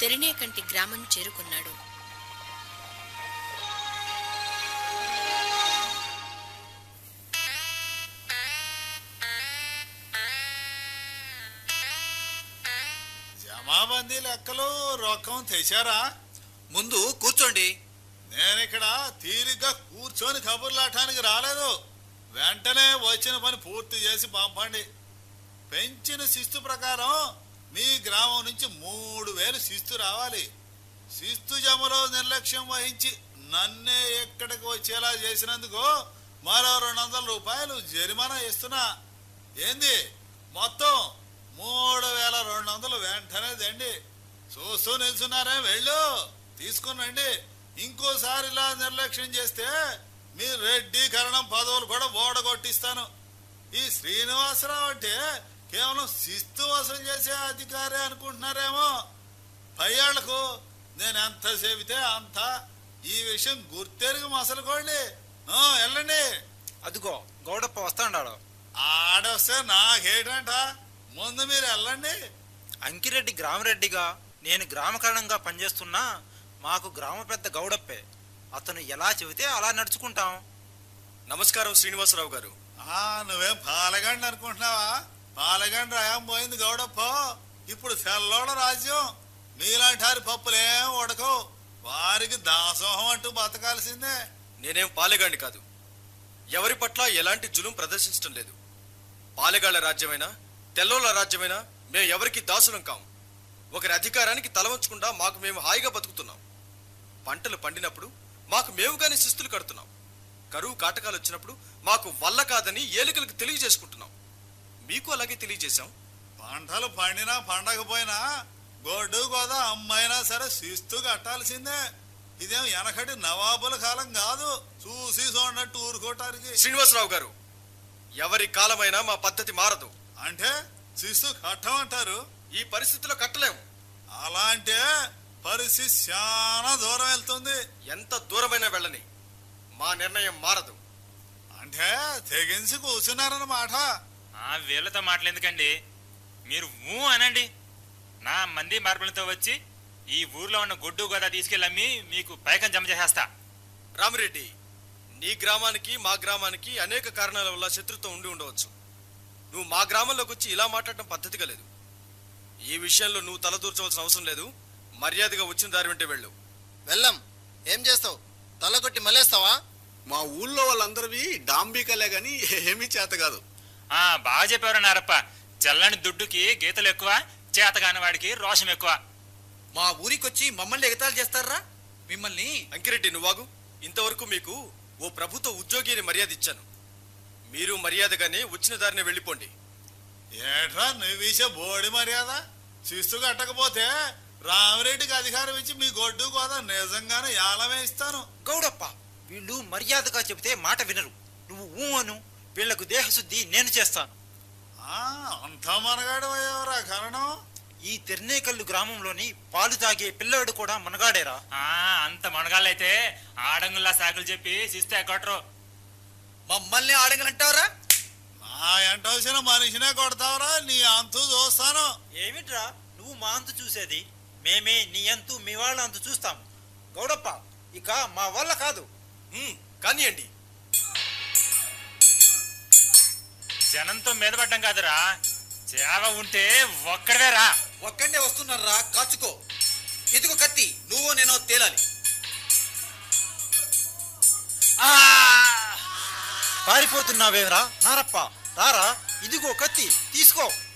తెరినేకంటి గ్రామం చేరుకున్నాడు జమాబందీ లెక్కలు రొక్కం తెచ్చారా ముందు కూర్చోండి నేను ఇక్కడ తీరిగ్గా కూర్చొని కబుర్లాటానికి రాలేదు వెంటనే వచ్చిన పని పూర్తి చేసి పంపండి పెంచిన శిస్తు ప్రకారం మీ గ్రామం నుంచి మూడు వేలు శిస్తు రావాలి శిస్తు జమలో నిర్లక్ష్యం వహించి నన్నే ఎక్కడికి వచ్చేలా చేసినందుకు మరో రెండు వందల రూపాయలు జరిమానా ఇస్తున్నా ఏంది మొత్తం మూడు వేల రెండు వందలు వెంటనే దండి చూస్తూ నిల్చున్నారే వెళ్ళు తీసుకునండి ఇంకోసారి ఇలా నిర్లక్ష్యం చేస్తే మీ రెడ్డీకరణం పదవులు కూడా ఓడగొట్టిస్తాను ఈ శ్రీనివాసరావు అంటే కేవలం శిస్తు వసూలు చేసే అధికారి అనుకుంటున్నారేమో పయ్యాళ్లకు నేను ఎంత చెబితే అంత ఈ విషయం గుర్తెరిగి మసలుకోండి ఆ, వెళ్ళండి అదిగో గౌడప్ప వస్తాడాడు ఆడొస్తే నాకేటంట ముందు మీరు వెళ్ళండి అంకిరెడ్డి గ్రామరెడ్డిగా నేను గ్రామకరణంగా పనిచేస్తున్నా మాకు గ్రామ పెద్ద గౌడప్పే అతను ఎలా చెబితే అలా నడుచుకుంటాం నమస్కారం శ్రీనివాసరావు గారు ఆ నువ్వేం పాలగండి అనుకుంటున్నావా పాలగండి రాయం పోయింది గౌడప్ప ఇప్పుడు తెల్లోడ రాజ్యం మీలాంటి వారి పప్పులేం ఉడకవు వారికి దాసోహం అంటూ బతకాల్సిందే నేనేం పాలెగాండి కాదు ఎవరి పట్ల ఎలాంటి జులుం ప్రదర్శించడం లేదు పాలెగాళ్ల రాజ్యమైనా తెల్లోళ్ళ రాజ్యమైనా మేము ఎవరికి దాసులం కాం ఒకరి అధికారానికి తల వంచకుండా మాకు మేము హాయిగా బతుకుతున్నాం పంటలు పండినప్పుడు మాకు మేముగానే శిస్తులు కడుతున్నాం కరువు కాటకాలు వచ్చినప్పుడు మాకు వల్ల కాదని ఏలికలకు తెలియజేసుకుంటున్నాం మీకు అలాగే తెలియజేశాం పంటలు పండినా పండకపోయినా గొడ్డు గోద అమ్మైనా సరే శిస్తు కట్టాల్సిందే ఇదేం వెనకటి నవాబుల కాలం కాదు చూసి చూడనట్టు ఊరుకోవటానికి శ్రీనివాసరావు గారు ఎవరి కాలమైనా మా పద్ధతి మారదు అంటే శిస్తు కట్టమంటారు ఈ పరిస్థితిలో కట్టలేము అలా అంటే పరిస్థితి చాలా దూరం వెళ్తుంది ఎంత దూరమైనా వెళ్ళని మా నిర్ణయం మారదు అంటే తెగించి కూర్చున్నారన్నమాట ఆ వీళ్ళతో మాటలెందుకండి మీరు ఊ అనండి నా మంది మార్పులతో వచ్చి ఈ ఊర్లో ఉన్న గొడ్డు గోదా తీసుకెళ్ళి అమ్మి మీకు పైకం జమ చేసేస్తా రామిరెడ్డి నీ గ్రామానికి మా గ్రామానికి అనేక కారణాల వల్ల శత్రుత్వం ఉండి ఉండవచ్చు నువ్వు మా గ్రామంలోకి వచ్చి ఇలా మాట్లాడటం పద్ధతిగా లేదు ఈ విషయంలో నువ్వు తలదూర్చవలసిన అవసరం లేదు మర్యాదగా వచ్చిన దారి వెంటే వెళ్ళు వెళ్ళం ఏం చేస్తావు తలకొట్టి మలేస్తావా మా ఊళ్ళో వాళ్ళందరివి డాంబికలే గాని ఏమీ చేత కాదు ఆ బాగా చెప్పారు నారప్ప చల్లని దుడ్డుకి గీతలు ఎక్కువ చేతగాని వాడికి రోషం ఎక్కువ మా ఊరికొచ్చి మమ్మల్ని ఎగతాళి చేస్తారా మిమ్మల్ని అంకిరెడ్డి నువ్వాగు ఇంతవరకు మీకు ఓ ప్రభుత్వ ఉద్యోగి అని మర్యాద ఇచ్చాను మీరు మర్యాదగానే వచ్చిన దారినే వెళ్ళిపోండి ఏట్రా నువ్వేసే బోడి మర్యాద శిస్తు కట్టకపోతే రామిరెడ్డికి అధికారం ఇచ్చి మీ గొడ్డు గోద నిజంగానే యాలమే ఇస్తాను గౌడప్ప వీళ్ళు మర్యాదగా చెబితే మాట వినరు నువ్వు ఊ అను వీళ్లకు దేహశుద్ధి నేను చేస్తాను ఆ, అంత మనగాడు అయ్యేవరా కారణం ఈ తెర్నేకల్లు గ్రామంలోని పాలు తాగే పిల్లాడు కూడా మనగాడేరా ఆ అంత మనగాళ్ళైతే ఆడంగుల్లా సాకులు చెప్పి శిస్తే కొట్టరు మమ్మల్ని ఆడంగలంటావరా నా ఎంట వచ్చిన మనిషినే కొడతావరా నీ అంతు చూస్తాను ఏమిట్రా నువ్వు మా అంతు చూసేది మేమే నీ అంతు మీ వాళ్ళ అంతు చూస్తాం గౌడప్ప ఇక మా వల్ల కాదు హ్మ్, కానియండి జనంతో మీద పడ్డం కాదురా చేవ ఉంటే ఒక్కడవే రా ఒక్కడే వస్తున్నారా కాచుకో ఇదిగో కత్తి నువ్వు నేను తేలాలి పారిపోతున్నావేరా నారప్ప రారా ఇదిగో కత్తి తీసుకో